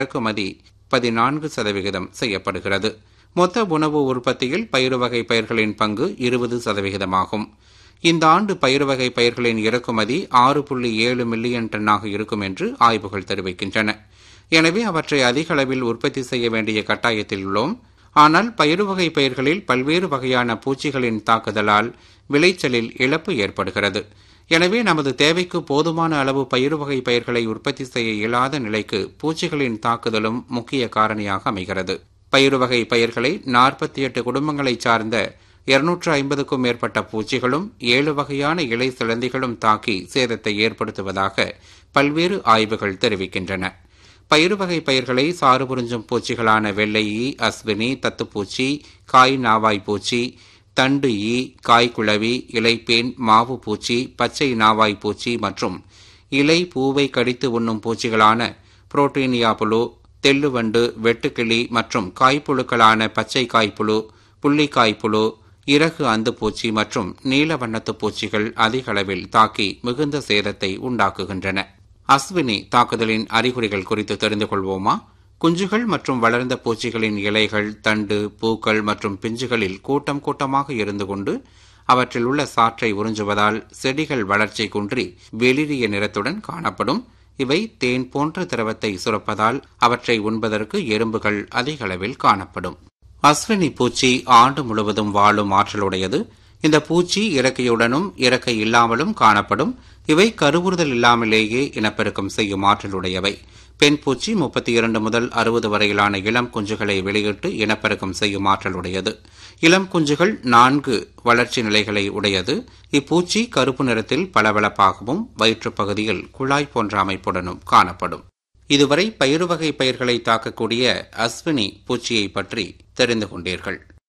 இறக்குமதி பதினான்கு சதவிகிதம் செய்யப்படுகிறது மொத்த உணவு உற்பத்தியில் பயிறு வகை பயிர்களின் பங்கு இருபது சதவிகிதமாகும் இந்த ஆண்டு பயிறு வகை பயிர்களின் இறக்குமதி ஆறு புள்ளி ஏழு மில்லியன் டன்னாக இருக்கும் என்று ஆய்வுகள் தெரிவிக்கின்றன எனவே அவற்றை அதிக அளவில் உற்பத்தி செய்ய வேண்டிய கட்டாயத்தில் உள்ளோம் ஆனால் பயிறு வகை பயிர்களில் பல்வேறு வகையான பூச்சிகளின் தாக்குதலால் விளைச்சலில் இழப்பு ஏற்படுகிறது எனவே நமது தேவைக்கு போதுமான அளவு பயிறு வகை பயிர்களை உற்பத்தி செய்ய இயலாத நிலைக்கு பூச்சிகளின் தாக்குதலும் முக்கிய காரணியாக அமைகிறது பயிறு வகை பயிர்களை நாற்பத்தி எட்டு குடும்பங்களைச் சார்ந்த இருநூற்று ஐம்பதுக்கும் மேற்பட்ட பூச்சிகளும் ஏழு வகையான இலை சிலந்திகளும் தாக்கி சேதத்தை ஏற்படுத்துவதாக பல்வேறு ஆய்வுகள் தெரிவிக்கின்றன பயிறு வகை பயிர்களை சாறு புரிஞ்சும் பூச்சிகளான வெள்ளை ஈ அஸ்வினி தத்துப்பூச்சி காய் நாவாய் பூச்சி தண்டு ஈ காய்குளவி இலைப்பேன் மாவு பூச்சி பச்சை நாவாய் பூச்சி மற்றும் இலை பூவை கடித்து உண்ணும் பூச்சிகளான புரோட்டீனியா புழு தெல்லுவண்டு வெட்டுக்கிளி மற்றும் காய்ப்புழுக்களான பச்சை காய்ப்புழு புள்ளிக்காய்ப்புழு இறகு அந்து பூச்சி மற்றும் நீல வண்ணத்து பூச்சிகள் அதிக அளவில் தாக்கி மிகுந்த சேதத்தை உண்டாக்குகின்றன அஸ்வினி தாக்குதலின் அறிகுறிகள் குறித்து தெரிந்து கொள்வோமா குஞ்சுகள் மற்றும் வளர்ந்த பூச்சிகளின் இலைகள் தண்டு பூக்கள் மற்றும் பிஞ்சுகளில் கூட்டம் கூட்டமாக இருந்து கொண்டு அவற்றில் உள்ள சாற்றை உறிஞ்சுவதால் செடிகள் வளர்ச்சி குன்றி வெளிரிய நிறத்துடன் காணப்படும் இவை தேன் போன்ற திரவத்தை சுரப்பதால் அவற்றை உண்பதற்கு எறும்புகள் அதிக அளவில் காணப்படும் அஸ்வினி பூச்சி ஆண்டு முழுவதும் வாழும் ஆற்றலுடையது இந்த பூச்சி இறக்கையுடனும் இறக்கை இல்லாமலும் காணப்படும் இவை கருவுறுதல் இல்லாமலேயே இனப்பெருக்கம் செய்யும் ஆற்றலுடையவை பெண் பூச்சி முப்பத்தி இரண்டு முதல் அறுபது வரையிலான இளம் குஞ்சுகளை வெளியிட்டு இனப்பெருக்கம் செய்யும் ஆற்றலுடையது இளம் குஞ்சுகள் நான்கு வளர்ச்சி நிலைகளை உடையது இப்பூச்சி கருப்பு நிறத்தில் பளபளப்பாகவும் வயிற்றுப் பகுதியில் குழாய் போன்ற அமைப்புடனும் காணப்படும் இதுவரை பயிறு வகை பயிர்களை தாக்கக்கூடிய அஸ்வினி பூச்சியை பற்றி தெரிந்து கொண்டீர்கள்